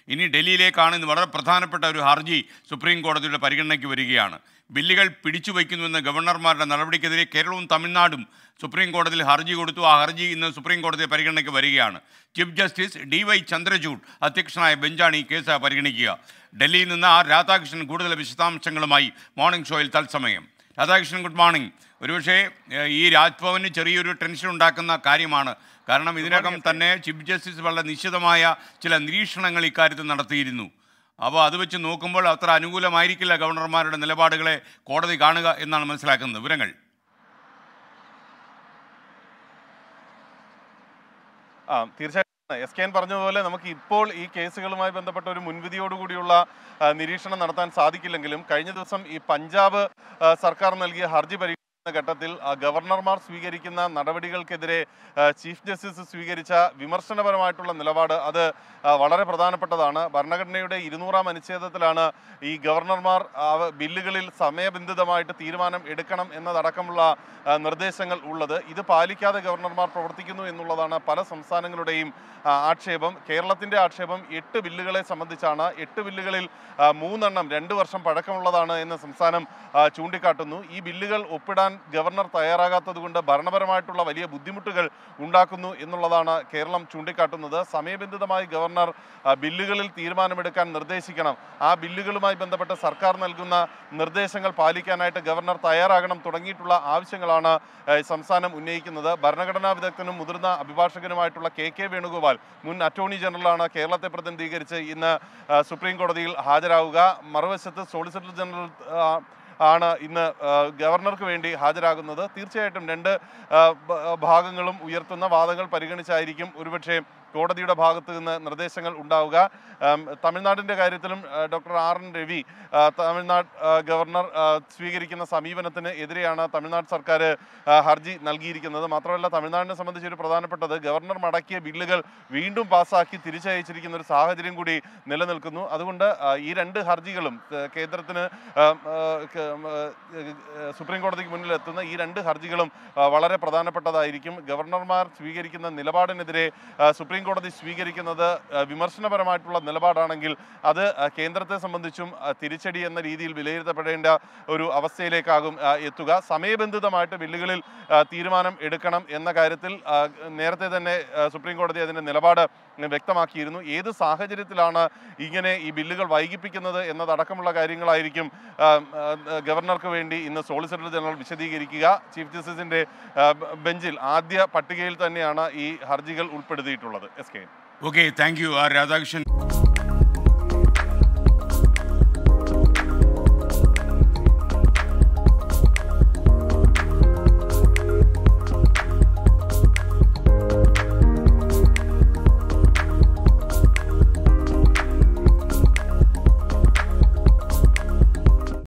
ഇനി ഡൽഹിയിലേക്കാണ് ഇന്ന് വളരെ പ്രധാനപ്പെട്ട ഒരു ഹർജി സുപ്രീം കോടതിയുടെ പരിഗണനയ്ക്ക് വരികയാണ് ബില്ലുകൾ പിടിച്ചു വയ്ക്കുന്നുവെന്ന ഗവർണർമാരുടെ നടപടിക്കെതിരെ കേരളവും തമിഴ്നാടും സുപ്രീം കോടതിയിൽ ഹർജി കൊടുത്തു ആ ഹർജി ഇന്ന് സുപ്രീം കോടതി പരിഗണനയ്ക്ക് വരികയാണ് chief justice D Y Chandrachud അധ്യക്ഷനായ ബെഞ്ചാണ് ഈ കേസ് പരിഗണിക്കുക ഡൽഹിയിൽ നിന്ന് ആർ രാധാകൃഷ്ണൻ കൂടുതൽ വിശദാംശങ്ങളുമായി മോർണിംഗ് ഷോയിൽ തത്സമയം രാധാകൃഷ്ണൻ ഗുഡ് മോർണിംഗ് ഒരുപക്ഷേ ഏഹ്, ഈ രാജ്ഭവന് ചെറിയൊരു ടെൻഷൻ ഉണ്ടാക്കുന്ന കാര്യമാണ് കാരണം ഇതിനകം തന്നെ ചീഫ് ജസ്റ്റിസ് വളരെ നിശ്ചിതമായ ചില നിരീക്ഷണങ്ങൾ ഇക്കാര്യത്തിൽ നടത്തിയിരുന്നു അപ്പോൾ അത് വെച്ച് നോക്കുമ്പോൾ അത്ര അനുകൂലമായിരിക്കില്ല ഗവർണർമാരുടെ നിലപാടുകളെ കോടതി കാണുക എന്നാണ് മനസ്സിലാക്കുന്നത് വിവരങ്ങൾ ആ തീർച്ചയായിട്ടും എസ് കെ എൻ പറഞ്ഞതുപോലെ നമുക്ക് ഇപ്പോൾ ഈ കേസുകളുമായി ബന്ധപ്പെട്ട ഒരു മുൻവിധിയോടുകൂടിയുള്ള ആ, നിരീക്ഷണം നടത്താൻ സാധിക്കില്ലെങ്കിലും കഴിഞ്ഞ ദിവസം ഈ പഞ്ചാബ് ആ, സർക്കാർ നൽകിയ ഹർജി പരിഗണിക്കുന്ന ഘട്ടത്തിൽ ആ, ഗവർണർമാർ സ്വീകരിക്കുന്ന നടപടികൾക്കെതിരെ ആ, ചീഫ് ജസ്റ്റിസ് സ്വീകരിച്ച വിമർശനപരമായിട്ടുള്ള നിലപാട് അത് ആ, വളരെ പ്രധാനപ്പെട്ടതാണ് ഭരണഘടനയുടെ ഇരുന്നൂറാം അനുച്ഛേദത്തിലാണ് ഈ ഗവർണർമാർ ആ, ബില്ലുകളിൽ സമയബന്ധിതമായിട്ട് തീരുമാനം എടുക്കണം എന്നതടക്കമുള്ള ആ, നിർദ്ദേശങ്ങൾ ഉള്ളത് ഇത് പാലിക്കാതെ ഗവർണർമാർ പ്രവർത്തിക്കുന്നു എന്നുള്ളതാണ് പല സംസ്ഥാനങ്ങളുടെയും ആ, ആക്ഷേപം കേരളത്തിന്റെ ആക്ഷേപം എട്ട് ബില്ലുകളെ സംബന്ധിച്ചാണ് എട്ട് ബില്ലുകളിൽ ആ, മൂന്നെണ്ണം രണ്ട് വർഷം പഴക്കമുള്ളതാണ് എന്ന് സംസ്ഥാനം ആ, ചൂണ്ടിക്കാട്ടുന്നു ഈ ബില്ലുകൾ ഒപ്പിടാൻ ഗവർണർ തയ്യാറാകാത്തത് കൊണ്ട് ഭരണപരമായിട്ടുള്ള വലിയ ബുദ്ധിമുട്ടുകൾ ഉണ്ടാക്കുന്നു എന്നുള്ളതാണ് കേരളം ചൂണ്ടിക്കാട്ടുന്നത് സമയബന്ധിതമായി ഗവർണർ ആ, ബില്ലുകളിൽ തീരുമാനമെടുക്കാൻ നിർദ്ദേശിക്കണം ആ ബില്ലുകളുമായി ബന്ധപ്പെട്ട് സർക്കാർ നൽകുന്ന നിർദ്ദേശങ്ങൾ പാലിക്കാനായിട്ട് ഗവർണർ തയ്യാറാകണം തുടങ്ങിയിട്ടുള്ള ആവശ്യങ്ങളാണ് ഏഹ്, സംസ്ഥാനം ഉന്നയിക്കുന്നത് ഭരണഘടനാ വിദഗ്ധനും മുതിർന്ന അഭിഭാഷകനുമായിട്ടുള്ള കെ കെ വേണുഗോപാൽ മുൻ അറ്റോർണി ജനറലാണ് കേരളത്തെ പ്രതിനിധീകരിച്ച് ഇന്ന് ആ, സുപ്രീം കോടതിയിൽ ഹാജരാവുക മറുവശത്ത് സോളിസിറ്റർ ജനറൽ ആ, ആണ് ഇന്ന് ആ, ഗവർണർക്ക് വേണ്ടി ഹാജരാകുന്നത് തീർച്ചയായിട്ടും രണ്ട് ആ, ഭ- ഭാഗങ്ങളും ഉയർത്തുന്ന വാദങ്ങൾ പരിഗണിച്ചായിരിക്കും ഒരുപക്ഷെ കോടതിയുടെ ഭാഗത്ത് നിന്ന് നിർദ്ദേശങ്ങൾ ഉണ്ടാവുക ആം, തമിഴ്നാടിൻ്റെ കാര്യത്തിലും ആ, ഡോക്ടർ ആർ എൻ രവി ആ, തമിഴ്നാട് ആ, ഗവർണർ ആ, സ്വീകരിക്കുന്ന സമീപനത്തിന് എതിരെയാണ് തമിഴ്നാട് സർക്കാർ ആ, ഹർജി നൽകിയിരിക്കുന്നത് മാത്രമല്ല തമിഴ്നാടിനെ സംബന്ധിച്ച് ഒരു പ്രധാനപ്പെട്ടത് ഗവർണർ മടക്കിയ ബില്ലുകൾ വീണ്ടും പാസ്സാക്കി തിരിച്ചയച്ചിരിക്കുന്ന ഒരു സാഹചര്യം കൂടി നിലനിൽക്കുന്നു അതുകൊണ്ട് ആ, ഈ രണ്ട് ഹർജികളും ആ, കേന്ദ്രത്തിന് ആ, ആ, ക- ആ, ആ, സുപ്രീം കോടതിക്ക് മുന്നിൽ എത്തുന്ന ഈ രണ്ട് ഹർജികളും ആ, വളരെ പ്രധാനപ്പെട്ടതായിരിക്കും ഗവർണർമാർ സ്വീകരിക്കുന്ന നിലപാടിനെതിരെ ആ, സുപ്രീം കോടതി സ്വീകരിക്കുന്നത് ആ, വിമർശനപരമായിട്ടുള്ള നിലപാടാണെങ്കിൽ അത് ആ, കേന്ദ്രത്തെ സംബന്ധിച്ചും ആ, തിരിച്ചടി എന്ന രീതിയിൽ വിലയിരുത്തപ്പെടേണ്ട ഒരു അവസ്ഥയിലേക്കാകും ആ, എത്തുക സമയബന്ധിതമായിട്ട് ബില്ലുകളിൽ ആ, തീരുമാനം എടുക്കണം എന്ന കാര്യത്തിൽ ആ, നേരത്തെ തന്നെ ആ, സുപ്രീം കോടതി അതിൻ്റെ നിലപാട് വ്യക്തമാക്കിയിരുന്നു ഏത് സാഹചര്യത്തിലാണ് ഇങ്ങനെ ഈ ബില്ലുകൾ വൈകിപ്പിക്കുന്നത് എന്നതടക്കമുള്ള കാര്യങ്ങളായിരിക്കും ആ, ആ, ഗവർണർക്ക് വേണ്ടി ഇന്ന് സോളിസിറ്റർ ജനറൽ വിശദീകരിക്കുക ചീഫ് ജസ്റ്റിസിന്റെ ആ, ബ- ബെഞ്ചിൽ ആദ്യ പട്ടികയിൽ തന്നെയാണ് ഈ ഹർജികൾ ഉൾപ്പെടുത്തിയിട്ടുള്ളത് S K okay thank you R Radhakrishnan